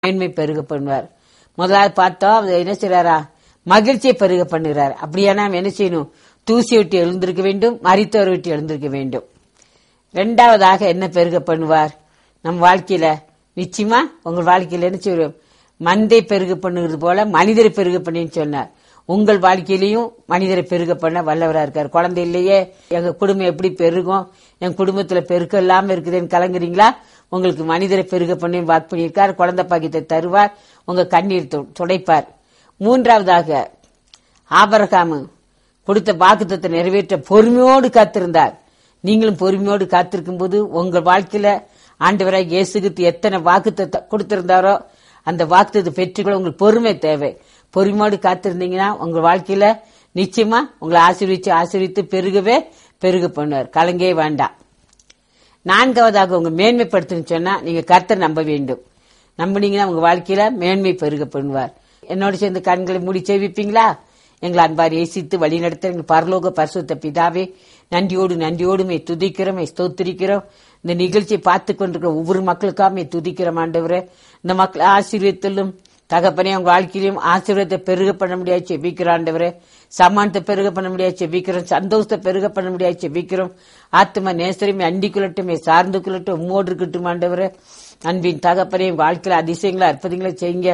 மேன்மை பெருக பண்ணுவார் முதலாவது பார்த்தோம் அவர் என்ன செய்றாரா மகிழ்ச்சியை பெருக பண்ணுகிறார் அப்படியானா நாம் என்ன செய்யணும் தூசி விட்டு எழுந்திருக்க வேண்டும் மரித்தவர் விட்டு எழுந்திருக்க வேண்டும் ரெண்டாவதாக என்ன பெருக பண்ணுவார் நம் வாழ்க்கையில நிச்சயமா உங்கள் வாழ்க்கையில என்ன செய்வோம் மந்தை பெருக பண்ணுகிறது போல மனிதரை பெருக பண்ணின்னு சொன்னார் உங்கள் வாழ்க்கையிலையும் மனிதரை பெருக பண்ண வல்லவரா இருக்கார் குழந்தை இல்லையே எங்க குடும்பம் எப்படி பெருகும் என் குடும்பத்துல பெருக்கம் இல்லாம இருக்குதுன்னு கலங்குறீங்களா உங்களுக்கு மனிதரை பெருக பண்ணி வாக்கு பண்ணியிருக்கார் குழந்தை பாக்கியத்தை தருவார் உங்க கண்ணீர் து- துடைப்பார் மூன்றாவதாக ஆபரகாமு கொடுத்த வாக்குத்தத்தை நிறைவேற்ற பொறுமையோடு காத்திருந்தார் நீங்களும் பொறுமையோடு காத்திருக்கும் போது உங்க வாழ்க்கையில ஆண்டவராக இயேசுக்கு எத்தனை வாக்குத்தத்தை கொடுத்திருந்தாரோ அந்த வாக்குத்தத்தை பெற்றுக்கொள்ள உங்களுக்கு பொறுமை தேவை பொறுமையோடு காத்திருந்தீங்கன்னா உங்க வாழ்க்கையில நிச்சயமா உங்களை ஆசீர்விச்சு ஆசீர்வித்து பெருகவே பெருக பண்ணுவார் கலங்கே வேண்டாம் நான்காவதாக உங்க மேன்மைப்படுத்தணும்னு சொன்னா நீங்க கர்த்தர் நம்ப வேண்டும் நம்பினீங்கன்னா உங்க வாழ்க்கையில மேன்மை பெருக பண்ணுவார் என்னோட சேர்ந்து கண்களை மூடி சேவிப்பீங்களா எங்களை அன்பார் ஏசித்து வழி நடத்த எங்கள் பரலோக பரிசுத்த பிதாவே நன்றியோடு நன்றியோடு மே துதிக்கிறோம் மே ஸ்தோத்திரிக்கிறோம் இந்த நிகழ்ச்சியை பார்த்து கொண்டிருக்கிற ஒவ்வொரு மக்களுக்காக மே துதிக்கிறோம் ஆண்டவரே இந்த மக்கள் ஆசீர்வத்திலும் தகப்பனே உங்க வாழ்க்கையிலும் ஆசீர்வாதத்தை பெருக பண்ண முடியாது செபிக்கிறோம் ஆண்டவரே சமானத்தை பெருக பண்ண முடியாது செபிக்கிறோம் சந்தோஷத்தை பெருக பண்ண முடியாது செபிக்கிறோம் ஆத்ம நேசரையுமே அண்டி கொள்ளட்டுமே சார்ந்து கொள்ளட்டும் உம்மோடு இருக்கட்டும் ஆண்டவரே அன்பின் தகப்பனே உங்க வாழ்க்கையில அதிசயங்களை அற்புதங்களை செய்யுங்க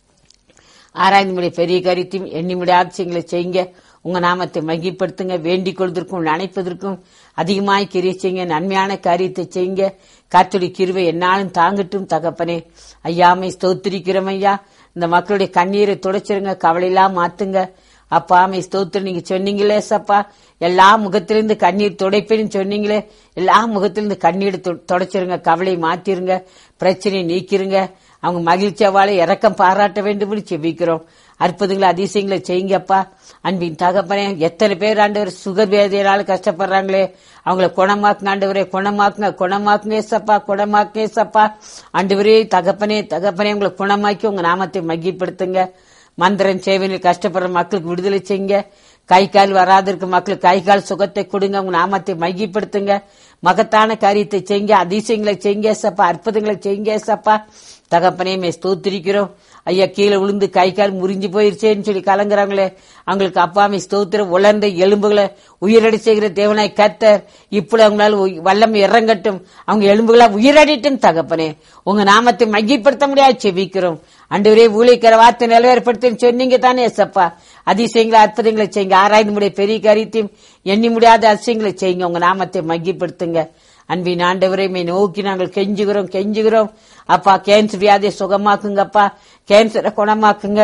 ஆராய்ந்து முடிய பெரிய காரியத்தையும் எண்ணி முடியாத செய்யுங்களை செய்யுங்க உங்க நாமத்தை மகிப்படுத்துங்க வேண்டிக் கொள்வதற்கும் நினைப்பதற்கும் அதிகமாய் கிரியை செய்யுங்க நன்மையான காரியத்தை செய்யுங்க காத்துடைய கிருவை என்னாலும் தாங்கட்டும் தகப்பனே ஐயாமை ஸ்தோத்திரிக்கிறோம் ஐயா இந்த மக்களுடைய கண்ணீரை துடைச்சிருங்க கவலையெல்லாம் மாத்துங்க அப்பா ஆமை ஸ்தோத்திரம் நீங்க சொன்னீங்களே சப்பா எல்லா முகத்திலிருந்து கண்ணீர் துடைப்பேன்னு சொன்னீங்களே எல்லா முகத்திலிருந்து கண்ணீர் து- துடைச்சிருங்க கவலையை மாத்திருங்க பிரச்சனையை நீக்கிருங்க அவங்க மகிழ்ச்சியாவால இறக்கம் பாராட்ட வேண்டும்னு செபிக்கிறோம் அற்புதங்களை அதிசயங்களை செய்யுங்கப்பா அன்பின் தகப்பனே எத்தனை பேர் ஆண்டவர் சுகர் வேதையினால கஷ்டப்படுறாங்களே அவங்கள குணமாக்குங்க ஆண்டவரே குணமாக்குங்க குணமாக்குங்க ஏசப்பா குணமாக்குங்க ஏசப்பா ஆண்டவரே தகப்பனே தகப்பனே உங்களை குணமாக்கி உங்க நாமத்தை மகிப்படுத்துங்க மந்திரன் சேவையில் கஷ்டப்படுற மக்களுக்கு விடுதலை செய்யுங்க கை கால் வராது இருக்க மக்களுக்கு கை கால் சுகத்தை கொடுங்க உங்க நாமத்தை மையப்படுத்துங்க மகத்தான காரியத்தை செய்யுங்க அதிசயங்களை செய்யுங்க சப்பா அற்புதங்களை செய்யுங்க சப்பா தகப்பனே மே ஸ்தோத்திரிக்கிறோம் ஐயா கீழே விழுந்து கை கால் முறிஞ்சு போயிருச்சேன்னு சொல்லி கலங்குறாங்களே அவங்களுக்கு அப்பாமே ஸ்தோத்திரம் உலர்ந்த எலும்புகளை உயிரடி செய்கிற தேவனாய் கர்த்தர் இப்படி அவங்களால உய்- வல்லமை இறங்கட்டும் அவங்க எலும்புகளா உயிரடிட்டும் தகப்பனே உங்க நாமத்தை மையப்படுத்த முடியாது செபிக்கிறோம் அன்றுவரே ஊழியக்கிற வார்த்தை நிலவேற்படுத்தி சொன்னீங்க தானே சப்பா அதிசயங்களை அற்புதங்களை செய்யுங்க ஆராய்ந்து முடிய பெரிய காரியத்தையும் எண்ணி முடியாத அதிசயங்களை செய்யுங்க உங்க நாமத்தை மகிப்படுத்துங்க அன்பின் ஆண்டவரை மே நோக்கி நாங்கள் கெஞ்சுகிறோம் கெஞ்சுகிறோம் அப்பா கேன்சர் வியாதியை சுகமாக்குங்கப்பா கேன்சரை குணமாக்குங்க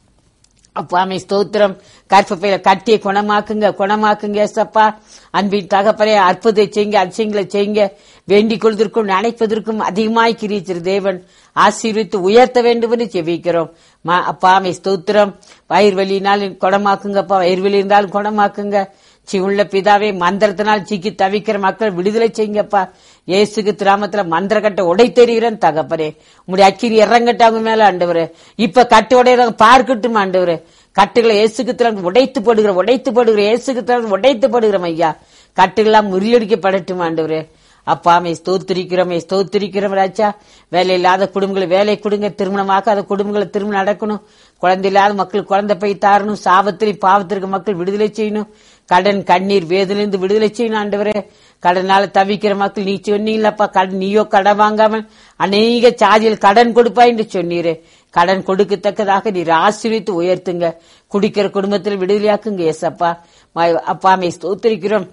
அப்பாமை ஸ்தோத்திரம் கற்பப்பையில கட்டிய குணமாக்குங்க குணமாக்குங்க ஏசப்பா அன்பின் தகப்பனே அற்புதத்தை செய்யுங்க அதிசயங்களை செய்யுங்க வேண்டிக் கொள்வதற்கும் நினைப்பதற்கும் அதிகமாய் கிரிச்சிரு தேவன் ஆசீர்வித்து உயர்த்த வேண்டும் என்று செபிக்கிறோம் மா- அப்பாமை ஸ்தோத்திரம் வயிறு வலியினால் குணமாக்குங்கப்பா வயிறு வலி இருந்தாலும் குணமாக்குங்க சிவுள்ள பிதாவே மந்திரத்தினால் சிக்கி தவிக்கிற மக்கள் விடுதலை செய்யுங்கப்பா இயேசுக்கு திராமத்துல மந்திர கட்டை உடை தெரிகிறேன் தகப்பரே உங்களுடைய அக்கிரி இறங்கட்டு அவங்க மேல ஆண்டவரே இப்ப கட்டு உடையறவங்க பார்க்கட்டும் ஆண்டவரே கட்டுகளை இயேசுக்கு திறன் உடைத்து போடுகிற உடைத்து போடுகிற இயேசுக்கு திறன் உடைத்து போடுகிறோம் ஐயா கட்டுகளாம் முறியடிக்கப்படட்டும் ஆண்டவரே அப்பாமே ஸ்தோத்திரிக்கிறோமே ஸ்தோத்திரிக்கிறோம் ராஜா வேலை இல்லாத குடும்பங்களை வேலை கொடுங்க திருமணமாக்காத குடும்பங்களை திருமணம் நடக்கணும் குழந்தை இல்லாத மக்கள் குழந்தை போய் தாரணும் சாபத்திரி பாவத்திற்கு மக்கள் விடுதலை செய்யணும் கடன் கண்ணீர் வேதனைந்து விடுதலை செய்யணும் ஆண்டவரே கடனால தவிக்கிற மக்கள் நீ சொன்னீங்களப்பா கடன் நீயோ கடன் வாங்காமல் அநேக சாதியில் கடன் கொடுப்பாய் என்று சொன்னீரே கடன் கொடுக்கத்தக்கதாக நீர் ஆசீர்வித்து உயர்த்துங்க குடிக்கிற குடும்பத்தில் விடுதலையாக்குங்க ஏசப்பா மா- அப்பாமே ஸ்தோத்திரிக்கிறோம்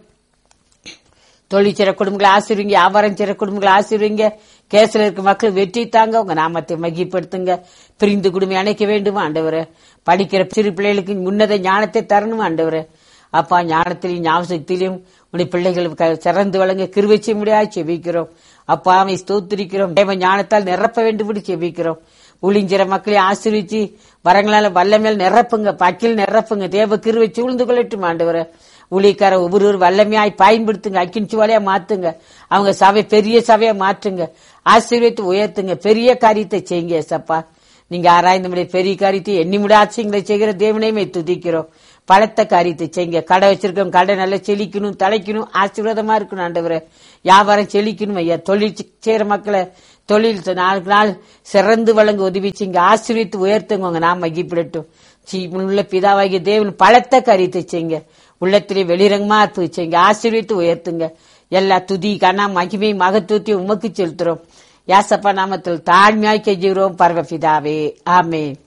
தொழில் செய்ற குடும்பங்களை ஆசிர்வீங்க வியாபாரம் செய்ற குடும்பங்களை ஆசிர்வீங்க கேஸ்ல இருக்க மக்கள் வெற்றி தாங்க உங்க நாமத்தை மகிப்படுத்துங்க பிரிந்து குடும்பம் அணைக்க வேண்டும் ஆண்டவரே படிக்கிற சிறு பிள்ளைகளுக்கு உன்னத ஞானத்தை தரணும் ஆண்டவரே அப்பா ஞானத்திலையும் ஞாபகத்திலையும் உடைய பிள்ளைகள் க- சிறந்து வழங்க கிருவச்சி முடியாது செபிக்கிறோம் அப்பா அவை ஸ்தோத்திரிக்கிறோம் தேவ ஞானத்தால் நிரப்ப வேண்டும் செபிக்கிறோம் உளிஞ்சிற மக்களை ஆசிரிச்சு வரங்களால வல்லமேல் நிரப்புங்க பக்கில் நிரப்புங்க தேவ கிருவச்சி உழுந்து கொள்ளட்டும் ஆண்டவரே ஊழியக்கார ஒவ்வொரு வல்லமையாய் பயன்படுத்துங்க அக்கின் சுவலையா மாத்துங்க அவங்க சபை பெரிய சபையா மாற்றுங்க ஆசீர்வதித்து உயர்த்துங்க பெரிய காரியத்தை செய்யுங்க ஏசப்பா நீங்க ஆராய்ந்து முடிய பெரிய காரியத்தை எண்ணி முடியாட்சியங்களை செய்கிற தேவனையுமே துதிக்கிறோம் பலத்த காரியத்தை செய்யுங்க கடை வச்சிருக்கோம் கடை நல்லா செழிக்கணும் தலைக்கணும் ஆசீர்வாதமா இருக்கணும் ஆண்டவரே வியாபாரம் செழிக்கணும் ஐயா தொழில் செய்யற மக்களை தொழில் நாளுக்கு நாள் சிறந்து வழங்க உதவி செய்யுங்க ஆசீர்வித்து உயர்த்துங்க உங்க நாம் மகிப்பிடட்டும் உள்ள பிதாவாகிய தேவன் பலத்த கரித்து செய்யுங்க உள்ளத்திலே வெளிரங்கமா இருப்பு செய்யுங்க ஆசீர்வித்து உயர்த்துங்க எல்லா துதி கனா மகிமை மகத்துவத்தையும் உமக்கு செலுத்துறோம் யாசப்பா நாமத்தில் தாழ்மையாய் கெஞ்சுகிறோம் பரவ பிதாவே ஆமென்